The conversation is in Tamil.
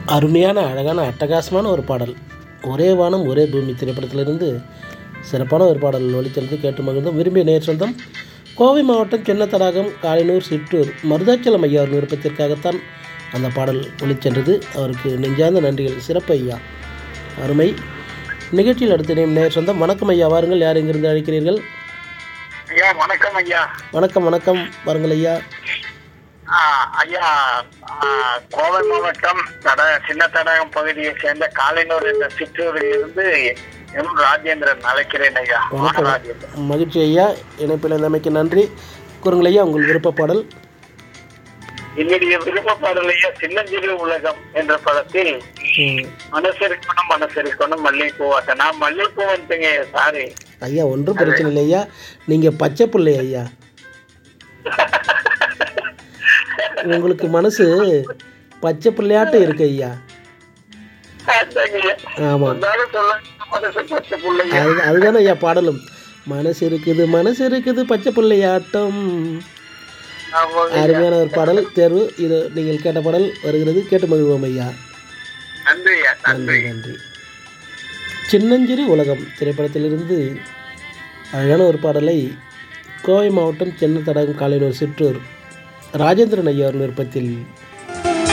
அருமையான அழகான அட்டகாசமான ஒரு பாடல் ஒரே வானம் ஒரே பூமி திரைப்படத்திலிருந்து சிறப்பான ஒரு பாடல் ஒளிச்சென்று கேட்டு மகிழ்ந்தோம் விரும்பிய நேர் சொந்தம் கோவை மாவட்டம் சின்னத்தடாகம் காலினூர் சிற்றூர் மருதாச்சலம் ஐயா அவர் விருப்பத்திற்காகத்தான் அந்த பாடல் ஒளிச்சென்றது அவருக்கு நெஞ்சார்ந்த நன்றிகள் சிறப்பு ஐயா அருமை நிகழ்ச்சியில் அடுத்த நேம் நேர் சொந்தம் வணக்கம் ஐயா வாருங்கள் யார் எங்கிருந்து அழைக்கிறீர்கள் ஐயா வணக்கம் ஐயா வணக்கம் வணக்கம் வாருங்கள் ஐயா ஆ, ஐயா ஆ, கோவை மாவட்டம் தட சின்ன தடகம் பகுதியை சேர்ந்த காலைனூர் என்ற சிற்றூரில் இருந்து எம் ராஜேந்திரன் அழைக்கிறேன் ஐயா வணக்கம் ராஜேந்திரன் மகிழ்ச்சி ஐயா இணைப்பில் இருந்தமைக்கு நன்றி கூறுங்கள் ஐயா உங்கள் விருப்ப பாடல் என்னுடைய விருப்ப பாடல் ஐயா சின்னஞ்சிறு உலகம் என்ற படத்தில் ம். மனசிருக்கணும் மனசிருக்கணும் மல்லிகைப்பூ வாசம் நான் மல்லிகைப்பூ வந்துங்க சாரி ஐயா ஒன்றும் பிரச்சனை இல்லை ஐயா நீங்கள் பச்சை பிள்ளை ஐயா உங்களுக்கு மனசு பச்சை பிள்ளையாட்டு இருக்கு ஐயா ஆமாம் இருந்தாலும் சொல்ல மனசு பச்சை பிள்ளைங்க அது அதுதானே ஐயா பாடலும் மனசு இருக்குது மனசு இருக்குது பச்சை பிள்ளையாட்டம் ஆமாங்க ஐயா. அருமையான ஒரு பாடல் தேர்வு இது நீங்கள் கேட்ட பாடல் வருகிறது கேட்டு மகிழ்வோம் ஐயா நன்றி ஐயா நன்றி நன்றி நன்றி சின்னஞ்சிறு உலகம் திரைப்படத்திலிருந்து அழகான ஒரு பாடலை கோவை மாவட்டம் சென்னை தடகம் காலையில் சிற்றூர் ராஜேந்திரன் ஐயா அவர்கள் விருப்பத்தில்